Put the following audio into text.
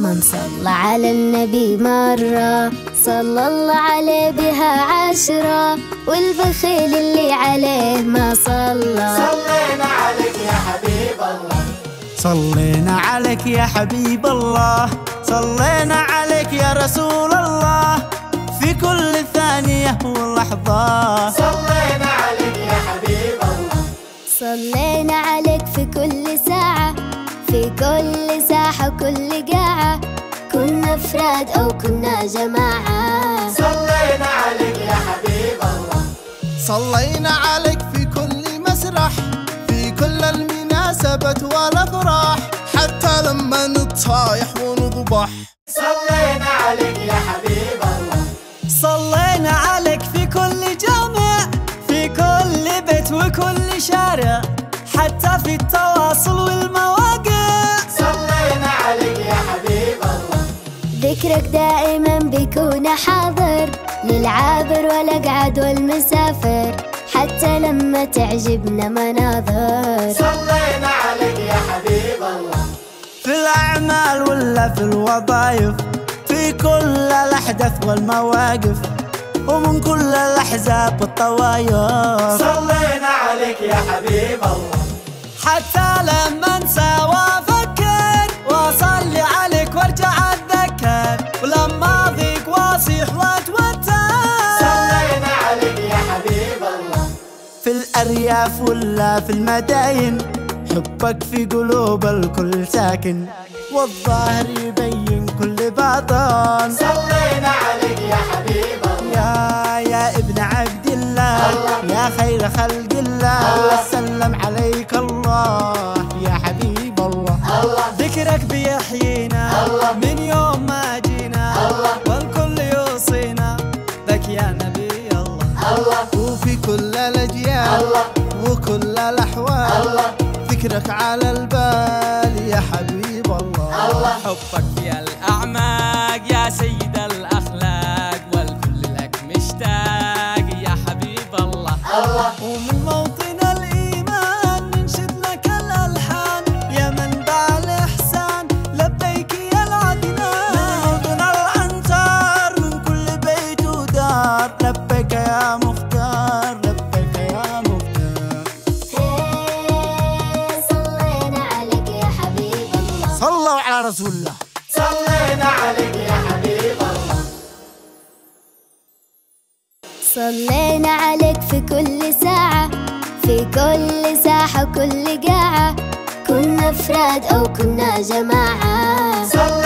من صلى على النبي مرة صلى الله عليه بها عشرة والبخيل اللي عليه ما صلى صلينا عليك يا حبيب الله صلينا عليك يا حبيب الله صلينا عليك يا رسول الله في كل ثانية ولحظة صلينا عليك يا حبيب الله صلينا عليك في كل ساعة في كل ساحة وكل قاعة كنا افراد أو كنا جماعة صلينا عليك يا حبيب الله صلينا عليك في كل مسرح في كل المناسبة والأفراح حتى لما نتصايح ونضبح صلينا عليك يا حبيب الله صلينا عليك في كل جامع في كل بيت وكل شارع حتى في التواصل والمواقع صلينا عليك يا حبيب الله ذكرك دائما بيكون حاضر للعابر والأقعد والمسافر حتى لما تعجبنا مناظر صلينا عليك يا حبيب الله في الأعمال ولا في الوظائف في كل الأحداث والمواقف ومن كل الأحزاب والطوايف صلينا عليك يا حبيب الله حتى لما انسى وافكر واصلي عليك وارجع اتذكر ولما اضيق واصيح واتوتر صلينا عليك يا حبيب الله في الارياف ولا في المداين حبك في قلوب الكل ساكن والظاهر يبين كل باطن صلينا عليك يا حبيب الله يا يا ابن عبد الله يا خير خلق الله سلم عليك الله يا حبيب الله ذكرك بيحيينا من يوم ما جينا والكل يوصينا بك يا نبي الله وفي كل الاجيال وكل الاحوال ذكرك على البال يا حبيب الله حبك في الأعماق يا سيد الأخلاق والكل لك مشتاق يا حبيب الله ومن موطن الإيمان ننشد لك الألحان يا منبع الإحسان لبيك يا العدنان من موطن الأنصار من كل بيت ودار لبيك يا مختار لبيك يا مختار هي صلينا عليك يا حبيب الله صلوا على رسول الله صلينا عليك يا حبيب الله صلينا عليك في كل ساعة في كل ساحة وكل قاعة كنا افراد أو كنا جماعة صلينا